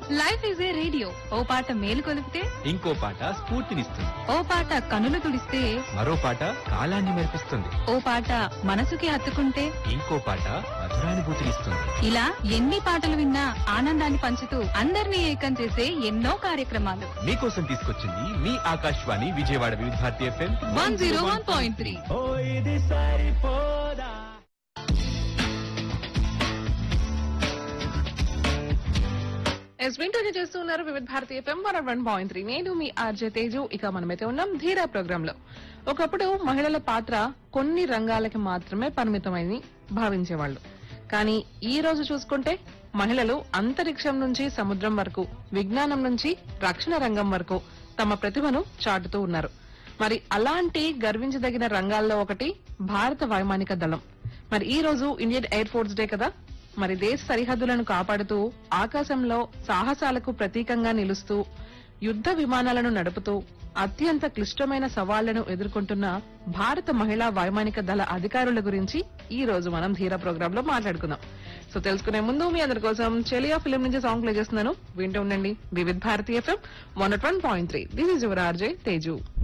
life is a radio ఓ పాట మేలు కొలిపితే ఇంకో పాట స్ఫూర్తినిస్తుంది ఓ పాట కనులు తుడిస్తే మరో పాట కాలాన్ని మెరిపిస్తుంది ఓ పాట మనసుకి హత్తుకుంటే ఇంకో పాట మధురానుభూతినిస్తుంది ఇలా ఎన్ని పాటలు విన్నా ఆనందాన్ని పంచుతూ అందరినీ ఏకం చేసే ఎన్నో కార్యక్రమాలు మీకోసం తీసుకొచ్చింది మీ Akashvani Vijayawada Vividh Bharati FM one zero one point three ఓ ఇది సరిపోదా ఎస్ వింటూనే చేస్తున్నారు Vividh Bharati FM one one point three నేను మీ ఆర్జే తేజు ఇక మనమైతే ఉన్నాం ధీరా ప్రోగ్రామ్ లో ఒకప్పుడు మహిళల పాత్ర కొన్ని రంగాలకి మాత్రమే పరిమితమైంది భావించేవాళ్ళు కానీ ఈ రోజు చూసుకుంటే మహిళలు అంతరిక్షం నుంచి సముద్రం వరకు విజ్ఞానం నుంచి రక్షణ రంగం వరకు తమ ప్రతిభను చాటుతూ ఉన్నారు మరి అలాంటి గర్వించదగిన రంగాల్లో ఒకటి భారత వైమానిక దళం మరి ఈ రోజు ఇండియన్ ఎయిర్ ఫోర్స్ డే కదా మరి దేశ సరిహద్దులను కాపాడుతూ ఆకాశంలో సాహసాలకు ప్రతీకంగా నిలుస్తూ యుద్ధ విమానాలను నడుపుతూ అత్యంత క్లిష్టమైన సవాళ్లను ఎదుర్కొంటున్న భారత మహిళా వైమానిక దళ అధికారుల గురించి ఈ రోజు మనం ధీరా ప్రోగ్రామ్ లో మాట్లాడుకుందాం సో తెలుసుకునే ముందు మీ అందరి కోసం చెలియా ఫిలిం నుంచి సాంగ్ ప్లే చేస్తున్నాను వింటూ ఉండండి Vividh Bharati FM one one point three this is your RJ Teju